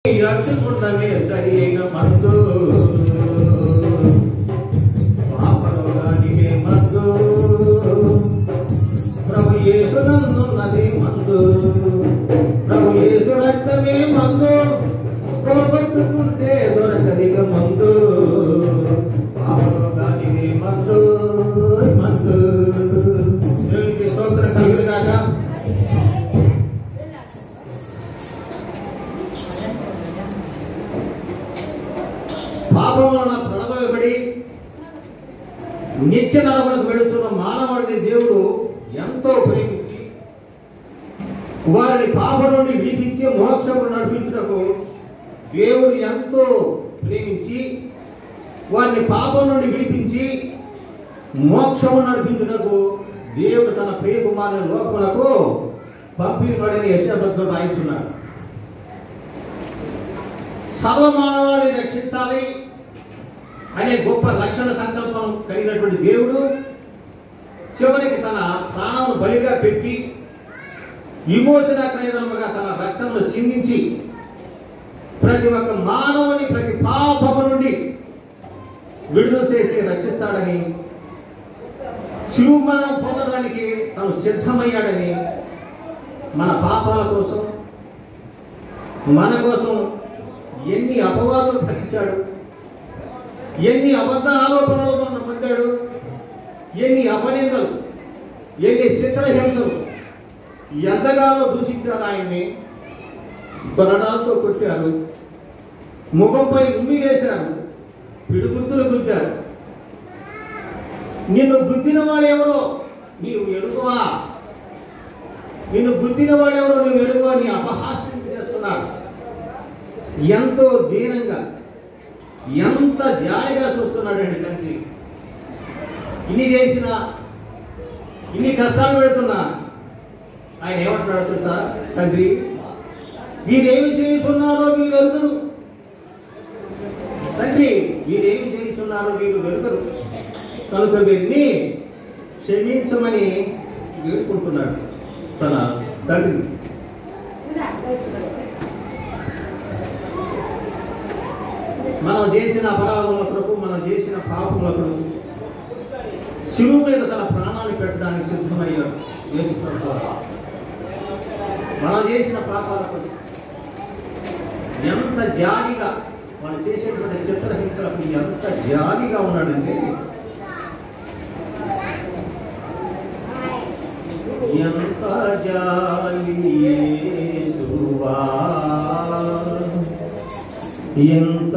అట్టుకుండమే సరియైన మందు పాపరోగానికే మందు ప్రభు యేసునందున్నదే మందు ప్రభు యేసు రక్తమే మందు పోగొట్టుకుంటే దొరకదిక మందు పాపరోగానికే మందు మందు దేవునికి స్తోత్రం కలుగుగాక పాపం వలన ప్రణవబడి నిత్య నరములకు వెళుతున్న మానవుడిని దేవుడు ఎంతో ప్రేమించి వారిని పాపం నుండి విడిపించి మోక్షము నడిపించుటకు దేవుడు ఎంతో ప్రేమించి వారిని పాపం నుండి విడిపించి మోక్షము నడిపించుటకు దేవుడు తన ప్రియ కుమారుని లోకములకు పంపినవాడని యశభక్తుడు రాయిస్తున్నాడు సర్వమానవాళిని రక్షించాలి అనే గొప్ప రక్షణ సంకల్పం కలిగినటువంటి దేవుడు చివరికి తన ప్రాణాలను బలిగా పెట్టి విమోచన క్రయదనముగా తన రక్తమును సిందించి ప్రతి ఒక్క మానవుని ప్రతి పాపము నుండి విడుదల చేసి రక్షిస్తాడని శివమరణం పొందడానికి తను సిద్ధమయ్యాడని మన పాపాల కోసం మన కోసం ఎన్ని అపవాదులు భరించాడు ఎన్ని అబద్ధ ఆరోపణలు మనం పొందాడు ఎన్ని అపనిందలు ఎన్ని చిత్రహింసలు ఎంతగానో దూషించారు ఆయన్ని కొరడాలతో కొట్టారు ముఖంపై ఉమ్మి వేశారు పిడుగుద్దులు గుద్దారు నిన్ను గుద్దిన వాడెవరో నీవు ఎరుగువా నిన్ను గుద్దిన వాడెవరో నీవు ఎరుగువా నీ అపహాస్యం చేస్తున్నారు ఎంతో దీనంగా ఎంత జాలిగా చూస్తున్నాడండి తండ్రి ఇన్ని చేసిన ఇన్ని కష్టాలు పెడుతున్నా ఆయన ఏమంటున్నాడు తెలుసా తండ్రి వీరేమి చేస్తున్నారో వీరు వెలుగురు తండ్రి వీరేమి చేస్తున్నారో వీరు వెలుగురు కనుక వీరిని క్షమించమని వేడుకుంటున్నాడు తన తండ్రి మనం చేసిన అపరాధముల కొరకు మనం చేసిన పాపముల కొరకు శిలువు మీద తన ప్రాణాలు పెట్టడానికి సిద్ధమయ్యాడు యేసు ప్రభువు. మనం చేసిన పాపాల కొరకు ఎంత జాలిగా వాళ్ళు చేసేటువంటి చిత్రహింసలకు ఎంత జాలిగా ఉన్నాడంటే ఎంత జాలి యేసువా ఎంత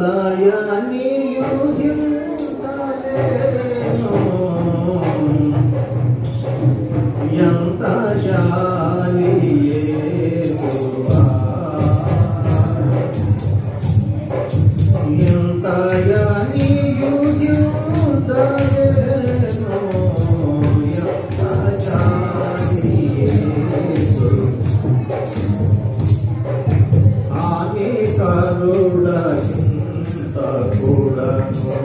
ఎంత జాలి యేసువా ఎంత ఆమె కరుణ ఇంత కూడను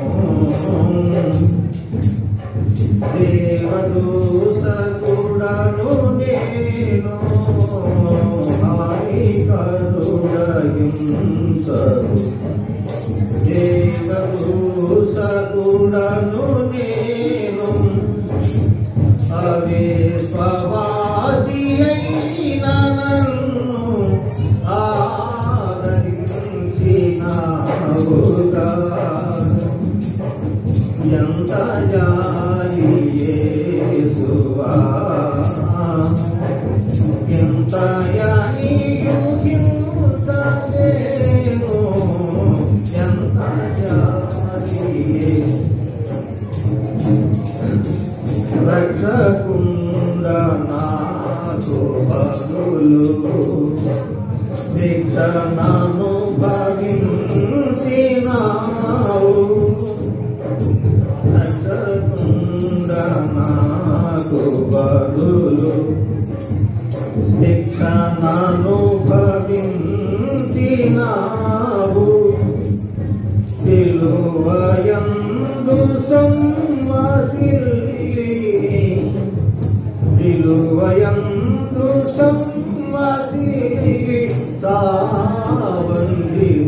దేవదూత కూడను నేను ఆమె కరుణ ఇంత దేవదూసకుడను నేను అవే స్వవాసి అయిన నన్ను ఆదరించినావుగా ఎంత జాలి యేసువా ఎంత యానియు హింసలేను ఎంత జాలి రక్షకుండ నాకు బదులు శిక్షణను భవించినావు రక్షకుండ నాకు బదులు శిక్షణను భవించినావు సిలువయందు సమ్మసిల్లి విలువయందు సమ్మసిల్లి సావంది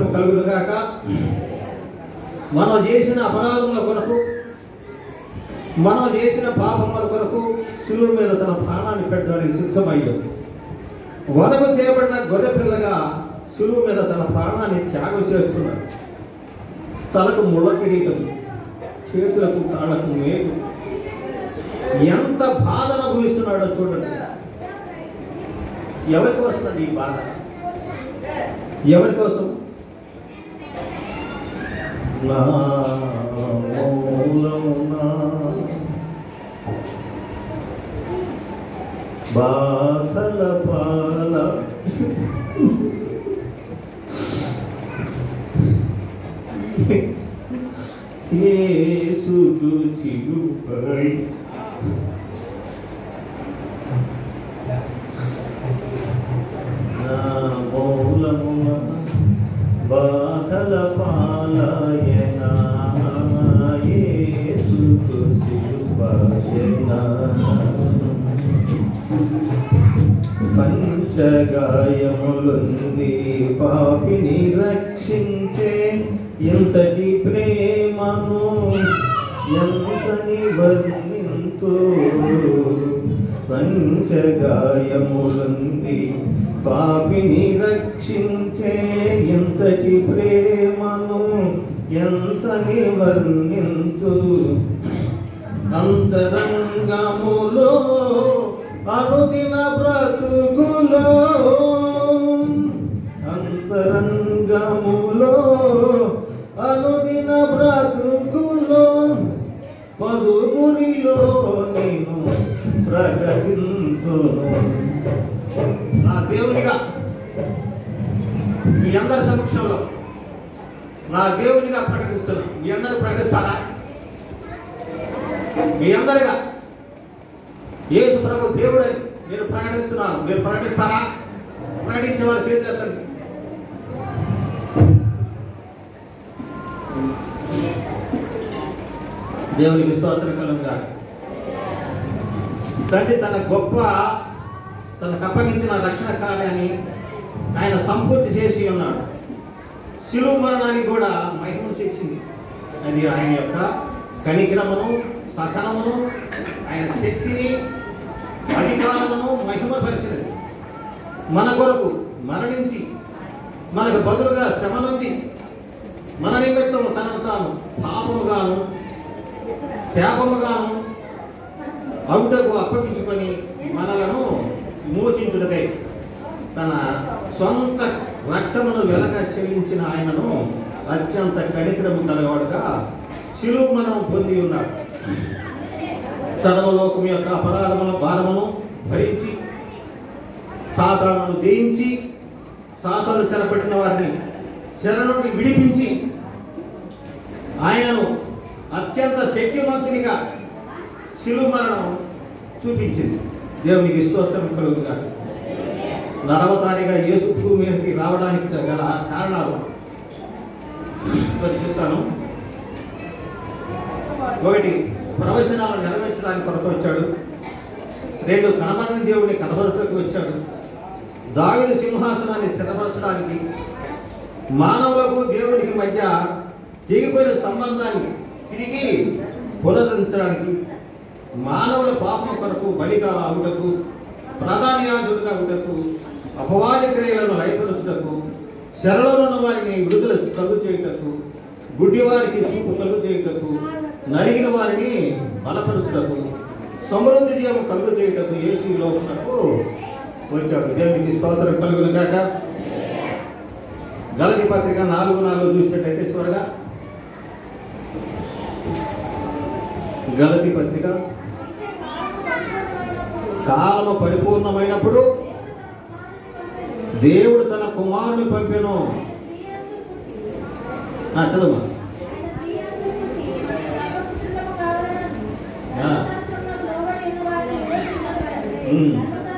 స్తోత్రం కలుగును గాక మనం చేసిన అపరాధముల కొరకు మనం చేసిన పాపముల కొరకు శిలువ మీద తన ప్రాణాన్ని పెట్టడానికి సిద్ధమయ్యాడు వదకు చేయబడిన గొర్రె పిల్లగా శిలువ మీద తన ప్రాణాన్ని త్యాగం చేస్తున్నాడు తలకు ముళ్ళ కిరీటం చేతులకు కాళ్ళకు మేకు ఎంత బాధ అనుభవిస్తున్నాడో చూడండి ఎవరి కోసం అండి ఈ బాధ ఎవరి కోసం నా మూలమున బాధల పాల యేసుకు చిలుపై నా మూలమున బాధల పాలయన యేసుకు చిలుపయన పంచగాయములుంది పాపిని రక్షించే ఇంతటి ప్రేమను ఎంతని వర్ణింతు పంచగాయములుంది పాపిని రక్షించే ఇంతటి ప్రేమను ఎంతని వర్ణింతు అంతరంగములో అనుదిన బ్రతుకులో అంతరంగములో అనుదిన బ్రతుకులో పదుగురిలో నేను ప్రకటించును నా దేవునిగా మీ అందరి సమక్షంలో నా దేవునిగా ప్రకటిస్తున్నా మీ అందరు ప్రకటిస్తారా మీ అందరిగా యేసు ప్రభు దేవుడని మీరు ప్రకటిస్తున్నారు మీరు ప్రకటిస్తారా ప్రకటించే వారి చేతులు ఎత్తండి దేవునికి స్తోత్రం కలుగుగా తండ్రి తన గొప్ప తనకు అప్పగించిన రక్షణ కార్యాన్ని ఆయన సంపూర్తి చేసి ఉన్నాడు శిలువ మరణానికి కూడా మహిమను తెచ్చింది అది ఆయన యొక్క కనిక్రమను సహనమును ఆయన శక్తిని అధికారమును మహిమపరిచినది మన కొరకు మరణించి మనకు బదులుగా శ్రమ నొంది మన నిమిత్తం తనను తాను పాపముగాను శాపముగాను అవుటకు అప్పగించుకొని మనలను విమోచించుటకై తన సొంత రక్తమును వెలగా చెల్లించిన ఆయనను అత్యంత కనికరము కలవాడుగా శిలువ మనం పొంది ఉన్నాడు సర్వలోకం యొక్క అపరాధముల భారమును భరించి సాతాను జయించి సాతాను చెరపట్టిన వారిని చెర నుండి విడిపించి ఆయనను అత్యంత శక్తివంతునిగా శిలువ మరణం చూపించింది దేవునికి స్తోత్రం కలుగుగా నరవతారిగా యేసు భూమి మీదకి రావడానికి గల కారణాలు మరి చెప్తాను ఒకటి ప్రవచనాలు నెరవేర్చడానికి కొరకు వచ్చాడు రెండు కనబడని దేవుడిని కనబరచకు వచ్చాడు దావిని సింహాసనాన్ని స్థిరపరచడానికి మానవులకు దేవునికి మధ్య తెగిపోయిన సంబంధాన్ని తిరిగి పునరుద్ధరించడానికి మానవుల పాపం కొరకు బలిగా అవుటకు ప్రధానియాదుడుగా అవుటకు అపవాది క్రియలను లయపరుచుటకు శరలో ఉన్న వారిని విడుదల కలుగు చేయుటకు గుడ్డి వారికి చూపు కలుగు చేయుటకు నలిగిన వారిని బలపరుచుటకు సమృద్ధి జీవం కలుగు చేయుటకు యేసు లోకకు వచ్చాడు దేవునికి స్తోత్రం కలుగును కాక గలతి పత్రిక నాలుగు నాలుగు చూసినట్టయితే చివరగా గలతి పత్రిక కాలము పరిపూర్ణమైనప్పుడు దేవుడు తన కుమారుని పంపెను ఆ, చదవమ్మా ఆ. ఉమ్.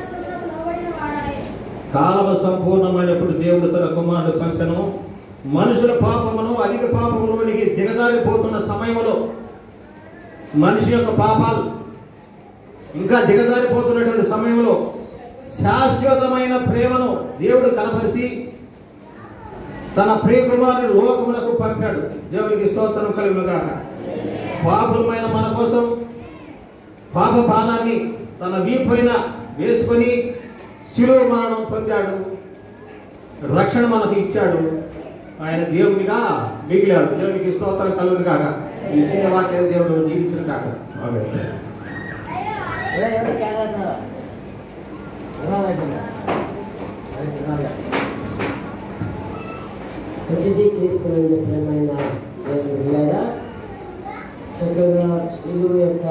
కాలము సంపూర్ణమైనప్పుడు దేవుడు తన కుమారుడు పంపెను మనుషుల పాపమును అధిక పాపములోనికి దిగజారిపోతున్న సమయంలో మనిషి యొక్క పాపాలు ఇంకా దిగజారిపోతున్నటువంటి సమయంలో శాశ్వతమైన ప్రేమను దేవుడు కనపరిచి తన ప్రియ కుమారుని లోకములకు పంపాడు దేవునికి స్తోత్రం కలుగునుగా పాపమైన మన కోసం పాప బాణాన్ని తన వీపైన వేసుకొని శిలువ మరణం పొందాడు రక్షణ మనకు ఇచ్చాడు ఆయన దేవుడిగా మిగిలాడు దేవునికి స్తోత్రం కలుగును కాక ఈ చిన్న వాక్యాన్ని దేవుడు దీవించిన కాక హెచ్డి క్రీస్తునందు ప్రేమైన దేవుని బిడ్డలారా, చక్కగా శిలువు యొక్క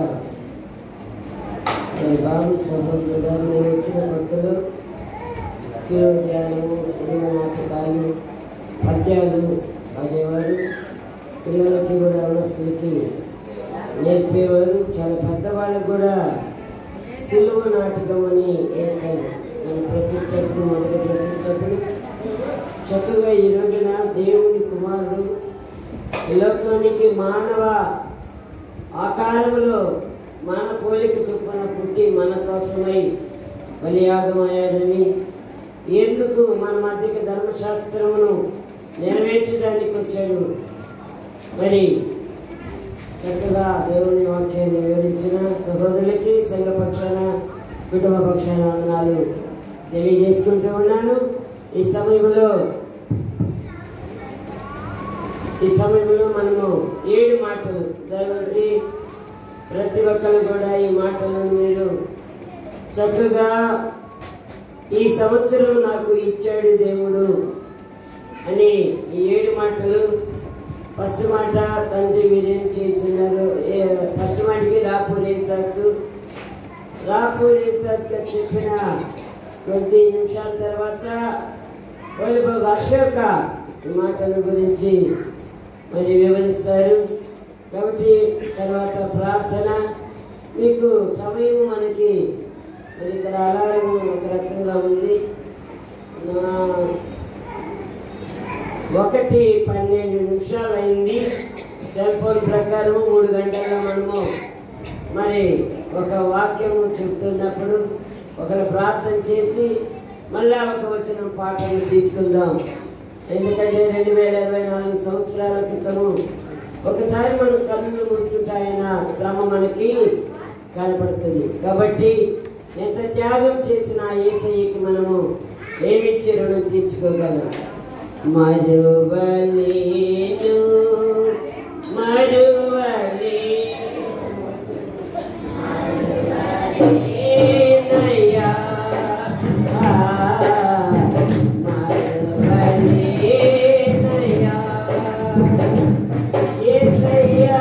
మరి బాబు సహోదరుడు గారు మేము వచ్చిన కొత్తలో శిలువ ధ్యానము సినిమా నాటకాలు పద్యాలు పాడేవారు పిల్లలకి కూడా అవనస్తులకి నేర్పేవారు చాలా పెద్దవాళ్ళకు కూడా సిలువ నాటకం అని వేశారు మన ప్రతిష్టప్పుడు మొదటి ప్రతిష్టప్పుడు చక్కగా ఈ రోజున దేవుని కుమారుడు ఈ లోకానికి మానవ ఆకారంలో మన పోలిక చొప్పున పుట్టి మన కోసమై బలియాగమయ్యాడని ఎందుకు మన మధ్యకి ధర్మశాస్త్రమును నెరవేర్చడానికి వచ్చాడు మరి చక్కగా దేవుని వాక్యాన్ని వివరించిన సహోదరులకి సంఘ పక్షాన కుటుంబ పక్షాన వందనాలు తెలియజేసుకుంటూ ఉన్నాను ఈ సమయంలో ఈ సమయంలో మనము ఏడు మాటలు దయవచ్చి ప్రతి ఒక్కరు కూడా ఈ మాటలను మీరు చక్కగా ఈ సంవత్సరం నాకు ఇచ్చాడు దేవుడు అని ఈ ఏడు మాటలు ఫస్ట్ మాట తండ్రి మీరేం చేస్తున్నారు ఫస్ట్ మాటకి రాపూర్ యేసుదాసు రాపూర్ యేసుదాస్ గారు చెప్పిన కొద్ది నిమిషాల తర్వాత వైభవ్ అశోక ఈ మాటల గురించి మరి వివరిస్తారు కాబట్టి తర్వాత ప్రార్థన మీకు సమయం మనకి మరి ఇక్కడ అలారం ఒక రకంగా ఉంది నా- ఒకటి పన్నెండు నిమిషాలు అయింది సెల్ ఫోన్ ప్రకారం మూడు గంటల మనము మరి ఒక వాక్యము చెప్తున్నప్పుడు ఒకరు ప్రార్థన చేసి మళ్ళా ఒక వచ్చిన పాటలు తీసుకుందాం ఎందుకంటే రెండు వేల ఇరవై నాలుగు సంవత్సరాల క్రితము ఒకసారి మనం కన్నులు మూసుకుంటే ఆయన శ్రమ మనకి కనపడుతుంది కాబట్టి ఎంత త్యాగం చేసిన ఏసయ్యకి మనము ఏమిచ్చి రుణం తీర్చుకోగలం మరువలేను మరువలేనయ్యా ఆ, మరువలేనయ్యా యేసయ్యా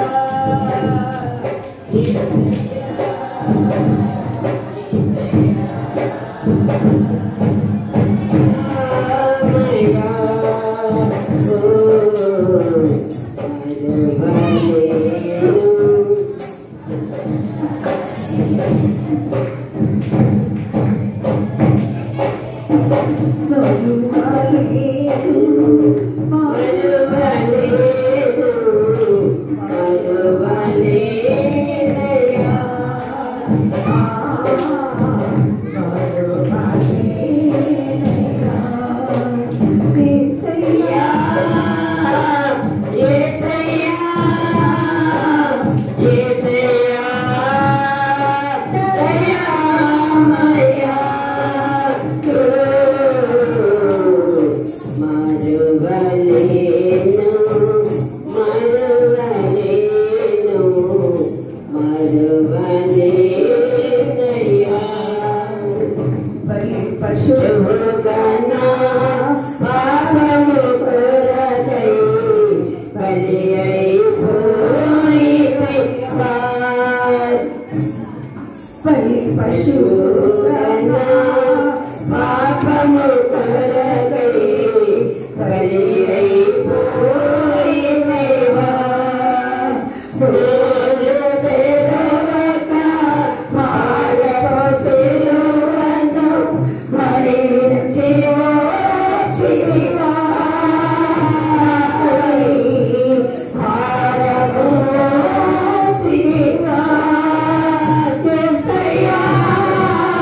పశువుకన్నా పాపము కొరకై బలి అయిపోయితే పల్లి పశువుకన్నా పాపము కొరకై బలి అయిపోయినవా రోజు తెరవక పారపోసిలువను మరించియో చివా భారము శివా యేసయ్యా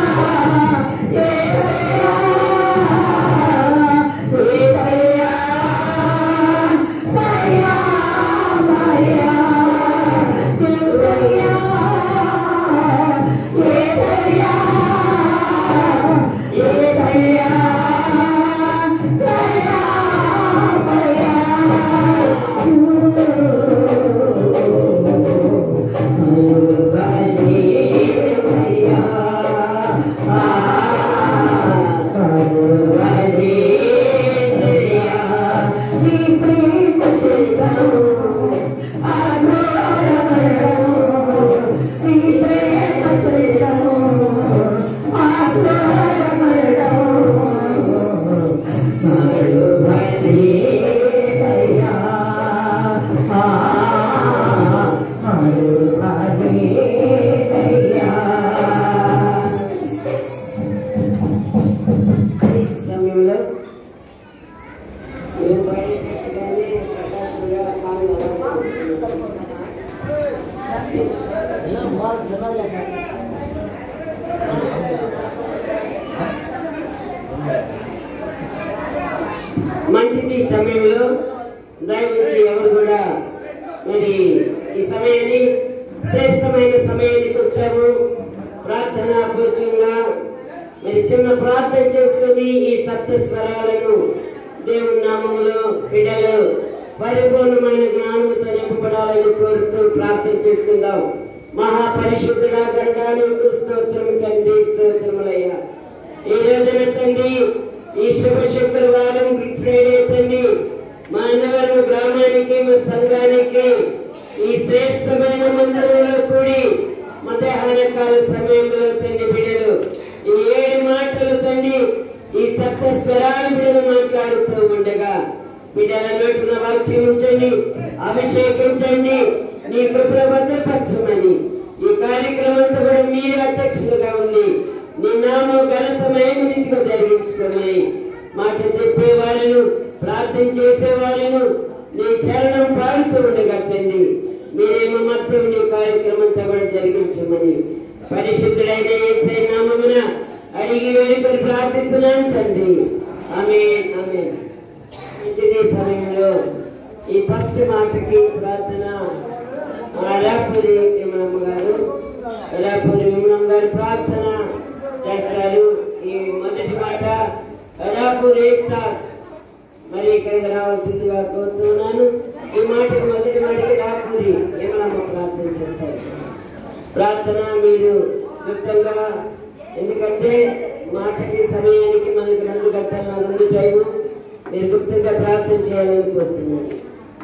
మరి చిన్న ప్రార్థన చేసుకుని ఈ సప్త స్వరాలను దేవుని నామములో బిడ్డలు పరిపూర్ణమైన జ్ఞానముతో నింపబడాలని కోరుతూ ప్రార్థన చేసుకుందాం మహాపరిశుద్ధుడా గరుడానికి స్తోత్రం తండ్రి స్తోత్రములయ్యా ఈ రోజున తండ్రి ఈ శుభ శుక్రవారం గుడ్ ఫ్రైడే తండ్రి మా అన్నవరం గ్రామానికి మా సంఘానికి ఈ శ్రేష్టమైన మందిరంలో కూడి మధ్యాహ్న కాల సమయంలో తండ్రి బిడ్డలు ఈ ఏడు మాటలు తండ్రి ఈ సప్త స్వరాలు బిడ్డలు మాట్లాడుతూ ఉండగా బిడ్డల నోటున వాక్యం ఉంచండి అభిషేకించండి నీ కృపల భద్రపరచమని ఈ కార్యక్రమంతో కూడా మీరే అధ్యక్షులుగా ఉండి నీ నామం ఘనతమైన రీతిగా జరిగించుకోమని మాట చెప్పే వాళ్ళను ప్రార్థన చేసే వాళ్ళను నీ చరణం పాడుతూ ఉండగా తండ్రి మీరేమో మొత్తం నీ కార్యక్రమంతో కూడా జరిగించమని పరిశుద్ధుడైన ఏసై నామమున అడిగి వేడుకొని ప్రార్థిస్తున్నాను తండ్రి ఆమె ఆమె మంచిది సమయంలో ఈ ఫస్ట్ మాటకి ప్రార్థన అరాపూరి విమలమ్మ గారు అరాపూరి విమలమ్మ గారు ప్రార్థన చేస్తారు ఈ మొదటి మాట అరాపూరి ఏస్తాస్ మరి ఇక్కడికి రావాల్సిందిగా కోరుతున్నాను ఈ మాటకి మొదటి మాటకి రాపూరి విమలమ్మ ప్రార్థన చేస్తారు ప్రార్థన మీరు గుప్తంగా ఎందుకంటే మాటకి సమయానికి మనకి రెండు గంటల రెండు టైము మీరు గుప్తంగా ప్రార్థన చేయాలని కోరుతున్నాను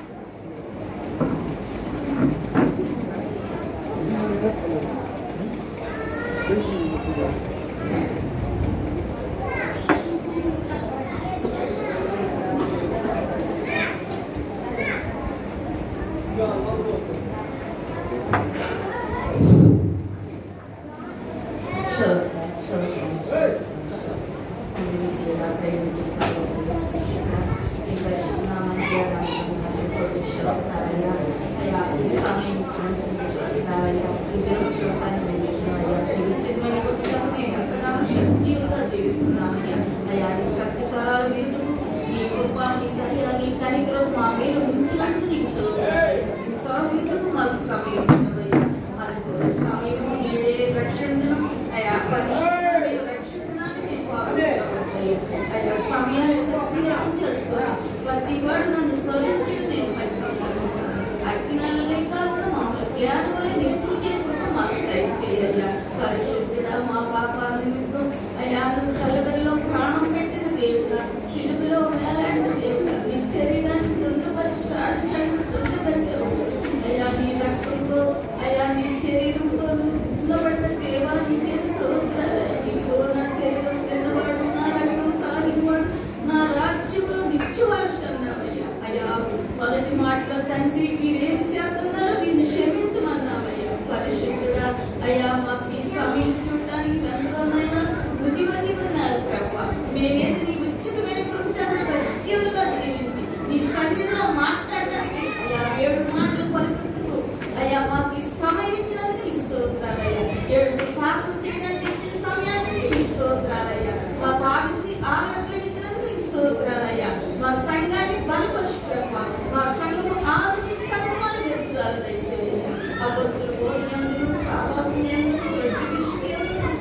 మా మీరు ఉంచినందుకు నీకు స్తోత్రాలు. ఈ స్వరం వింటుకు మాకు సమయం ఇవ్వవయ్యా. మనకు సమయం నేడే రక్షణ దినం అయా పరిశుద్ధ మీరు రక్షణ దినాన్ని మేము పాల్గొంటామయ్యా. అయా సమయాన్ని సత్యం చేసుకొని ప్రతి వాడు నన్ను స్మరించుడు నేను పైకొస్తాను అజ్ఞానం లేక కూడా మమ్మల్ని జ్ఞానం వల్ల నిలిచించే కృప మాకు దయచేయ్యా పరిశుద్ధుడా మా పాపాల నిమిత్తం అయా నువ్వు కలవరిలో ప్రాణం పెట్టిన దేవుడా సిలువలో వేలాడిన దేవుడా నీ శరీరాన్ని దుందపరిచి సాక్షాన్ని దుందపరిచావు అయ్యా నీ రక్తంతో అయ్యా నీ శరీరంతో ఉండబడ్డ దేవా నీకే స్తోత్రాలు. నీతో నా శరీరం తిన్నవాడు నా రక్తం తాగినవాడు నా రాజ్యంలో నిత్యవారుస్తున్నావయ్యా అయ్యా మొదటి మాటలో తండ్రి మీరేం చేస్తున్నారో వీరిని క్షమించమన్నావయ్యా పరిశుద్ధుడా అయ్యా మాకు ఈ సమయం చూడటానికి ఎంతలోనైనా మృతిమతి ఉన్నారు ప్రభా మేమేది నీ ఉచితమైన కృప చేత సజీవులుగా జీవించి నీ సన్నిధిలో మాట్లాడడానికి అయ్యా ఏడు మాటలు పలుకుంటూ అయ్యా మాకు ఈ సమయం ఇచ్చినందుకు నీకు స్తోత్రాలయ్యా ఏడు ప్రార్థన చేయడానికి ఇచ్చే సమయాన్ని నుంచి నీకు స్తోత్రాలయ్యా మాకు ఆవిసి ఆరోగ్యం ఇచ్చినందుకు నీకు స్తోత్రాలయ్యా మా సంఘాన్ని బలపరుచు ప్రభా మా సంఘము ఆదిని సంఘమాలు ఎదుగుదల దయచేయ్యా అపస్తుల బోధనందును సావాసనందును రెడ్డి దృష్టి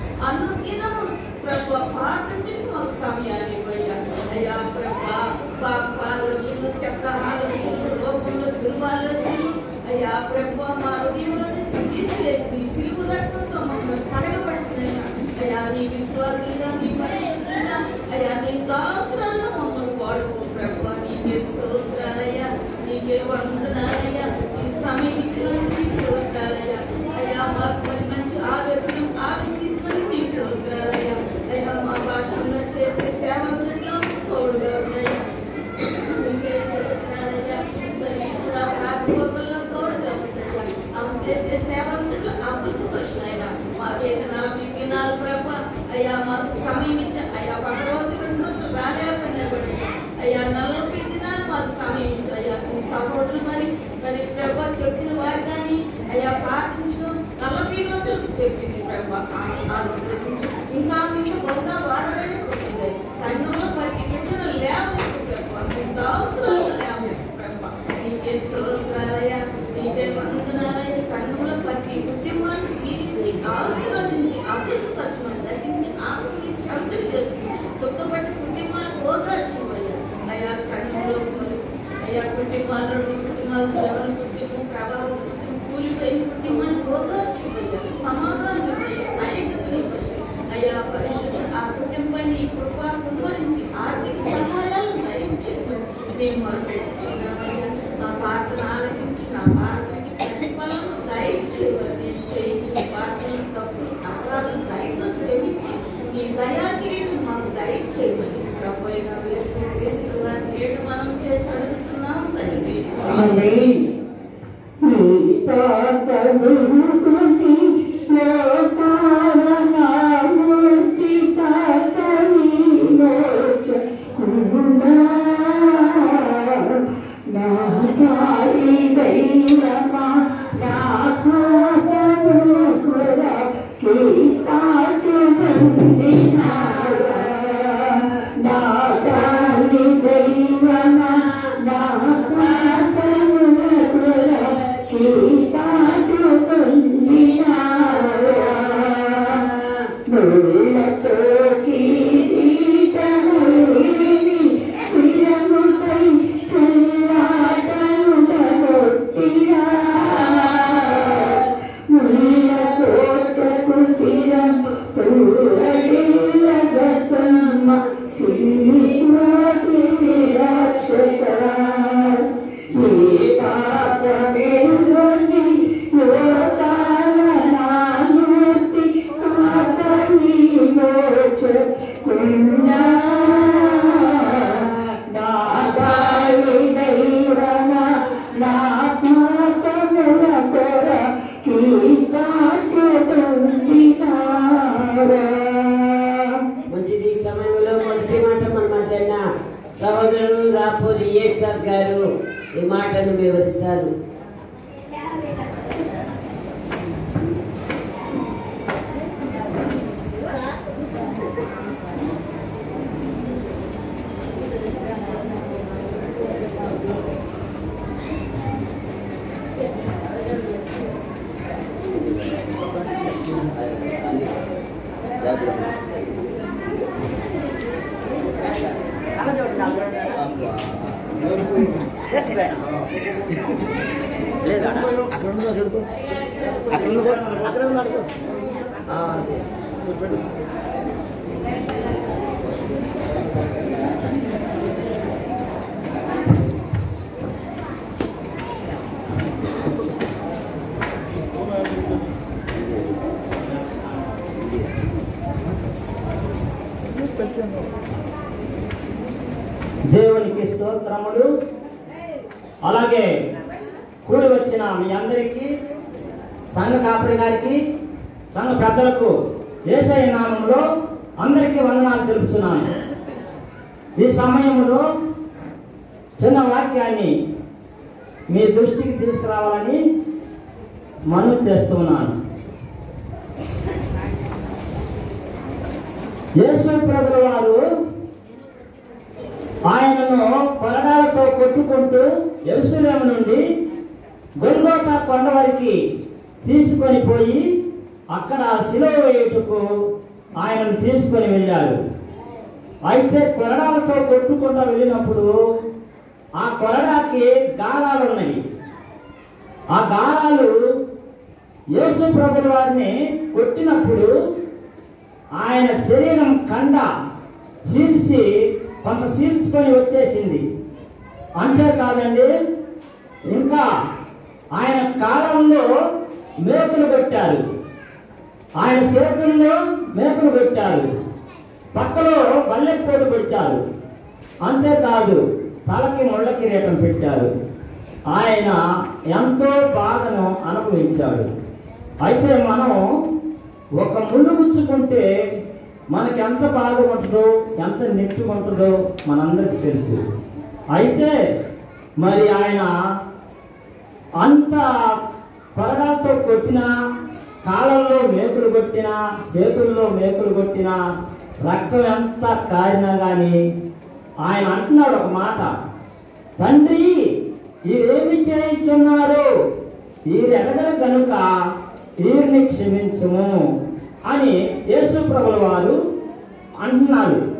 అనుదినము ప్రభు ప్రార్థించడానికి మాకు సమయాన్ని ఇవ్వయ్యా అయ్యా ప్రభా పాప ఆలోచనలు చెత్త ఆలోచనలు లోపంలో దుర్వాలోచనలు అయ్యా ప్రభు మా హృదయంలో నుంచి తీసివేసి నీ సిలువు రక్తంతో మమ్మల్ని కడగపరిచిన అయ్యా నీ విశ్వాసులుగా నీ పరిశుద్ధంగా అయ్యా నీ దాసురాలుగా మమ్మల్ని వాడుకో ప్రభు నీకే స్తోత్రాలయ్యా నీకే వందనాలయ్యా ఈ సమయం ఇచ్చినందుకు నీకు స్తోత్రాలయ్యా అయ్యా మాకు మరి మంచి ఆరోగ్యం ఆవిష్కరించినందుకు నీకు స్తోత్రాలయ్యా అయ్యా మా భాషలో చేసే సేవలో తోడుగా ఉన్నాయా నీకే స్తోత్రాలయ్యా పరిశుద్ధుడా, ప్రార్థనలో తోడుగా ఉన్నాయా ఆమె చేసే సేవలో అద్భుతపరిచినయ్యా మా వేతనాలు మీ వినాలు ప్రభు అయ్యా మాకు సమయం ఇచ్చా అయ్యా ఒక రోజు రెండు రోజులు రాలేకపోయినా అయ్యా నలభై దినాలు మాకు సమయం ఇచ్చాయ్యా మీ సహోదరులు మరి మరి ప్రభు చెప్పిన వారు కానీ అయ్యా పాటించడం నలభై రోజులు చెప్పింది ప్రభు ఆశీర్వదించు ఇంకా మీకు బహుగా వాడబడే ఉంటుంది సంఘంలో ప్రతి బిడ్డను లేవలేదు ప్రభు మీకు అవసరాలు లేవలేదు ప్రభు నీకే స్తోత్రాలయ్యా నీకే వందనాలయ్యా సంఘంలో ప్రతి కుటుంబాన్ని దీవించి ఆశీర్వదించి అభివృద్ధి పరచమని దర్శించి ఆత్మని ఓదార్చవయ్యా అయ్యా సంఘంలో మరి అయ్యా కుటుంబాలను కుటుంబాలను ఎవరి కుటుంబం ప్రభావం కుటుంబం కూలిపోయిన కుటుంబాన్ని ఓదార్చవయ్యా సమాధానం ఇవ్వయ్యా ఐక్యతని ఇవ్వయ్యా అయ్యా పరిశుద్ధ ఆ కుటుంబాన్ని కృపా కుమ్మరించి ఆర్థిక సహాయాలు దయించేయమని మేము మొదలుపెట్టుచున్నామయ్యా నా ప్రార్థన ఆలకించి నా ప్రార్థనకి ప్రతిఫలం దయచేయమని నేను చేయించిన ప్రార్థనలు తప్పులు అపరాధులు దయతో శ్రమించి నీ దయాకిరీటం మాకు దయచేయమని ప్రభుత్వంగా వేస్తూ వేస్తూ నేడు మనం చేసి అడుగుతున్నాం తండ్రి ఆమేన్. నీ పాపములుకొని లోకాల నా మూర్తి పాపని మోచకున్నా. నా కాలి దైవమా, నా పాపములు కూడా కీటాటు పొందినావా. నా కాలి దైవమా, నా పాపముల కూడా కీటాటు పొందినావా. ముళ్ళతో కిరీటములిని శిరముపై చెల్లాటముడగొట్టిరా. ముళ్ళ కోటకు శిరము తూరడిల్లగసమ్మ సిల్లిపోతి విరక్షక. ఈ పాపమెరుగని యోగాల నామూర్తి పాపని మోచకున్నా. నా బాలి దైవమా, నా పాపముల కొర కీటాటు పొందినావా. మంచిది ఈ సమయంలో మొదటి మాట మన మధ్యన సహోదరుడు రాపోది ఏక్దాస్ గారు ఈ మాటను వివరిస్తారు అక్కడ ఉందో చూడుకో అక్కడ ఉందో అక్కడ ఉందో అడుగు దేవునికి స్తోత్రములు అలాగే కూడి వచ్చిన మీ అందరికీ సంఘ కాపరి గారికి సంఘ పెద్దలకు ఏసఐ నామంలో అందరికీ వందనాలు తెలుపుతున్నాను ఈ సమయంలో చిన్న వాక్యాన్ని మీ దృష్టికి తీసుకురావాలని మనవి చేస్తున్నాను యేసు ప్రభుల వారు ఆయనను కొరడాలతో కొట్టుకుంటూ ఎరుసలేము నుండి గొల్గోతా కొండ వరకు తీసుకొని పోయి అక్కడ శిలువ వేయుటకు ఆయనను తీసుకొని వెళ్ళారు అయితే కొరడాలతో కొట్టుకుంటూ వెళ్ళినప్పుడు ఆ కొరడాకి గాలాలు ఉన్నవి ఆ గాలాలు యేసు ప్రభుల వారిని కొట్టినప్పుడు ఆయన శరీరం కండ చీల్చి కొంత చీల్చుకొని వచ్చేసింది అంతేకాదండి ఇంకా ఆయన కాలంలో మేకులు కొట్టారు ఆయన చేతుల్లో మేకులు కొట్టారు పక్కలో బల్లెపోటు పొడిచారు అంతేకాదు తలకి ముళ్ళ కిరీటం పెట్టారు ఆయన ఎంతో బాధను అనుభవించాడు అయితే మనం ఒక ముళ్ళు గుచ్చుకుంటే మనకి ఎంత బాధ ఉంటుందో ఎంత నెట్టు ఉంటుందో మనందరికీ తెలుసు అయితే మరి ఆయన అంత కొరడాలతో కొట్టిన కాలంలో మేకులు కొట్టినా చేతుల్లో మేకులు కొట్టినా రక్తం ఎంత కారినా కానీ ఆయన అంటున్నాడు ఒక మాట తండ్రి వీరేమి చేయించున్నారు వీరెడగల కనుక వీరిని క్షమించుము అని యేసు ప్రభుల వారు అంటున్నారు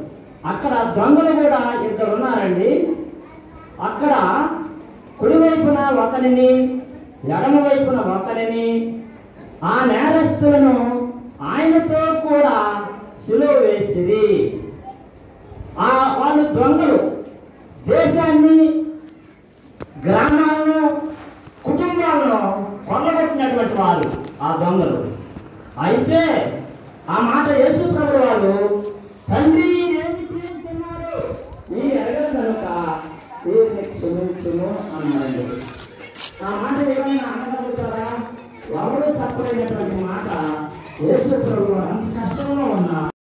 అక్కడ దొంగలు కూడా ఇద్దరు ఉన్నారండి అక్కడ కుడివైపున ఒకరిని ఎడమ వైపున ఒకరిని ఆ నేరస్తులను ఆయనతో కూడా సులువ వేసిరి ఆ వాళ్ళు దొంగలు దేశాన్ని గ్రామాలను కుటుంబాలను కొల్లగొట్టినటువంటి వారు ఆ దొంగలు అయితే ఆ మాట యేసు ప్రభు వారు తండ్రి ఏమి చేస్తున్నారు మీరు ఎరగదు కనుక వీరిని క్షమించును అన్నారండి ఆ మాట ఏమైనా అనగలుగుతారా ఎవరు చెప్పలేనటువంటి మాట యేసు ప్రభు వారు అంత కష్టంలో ఉన్నా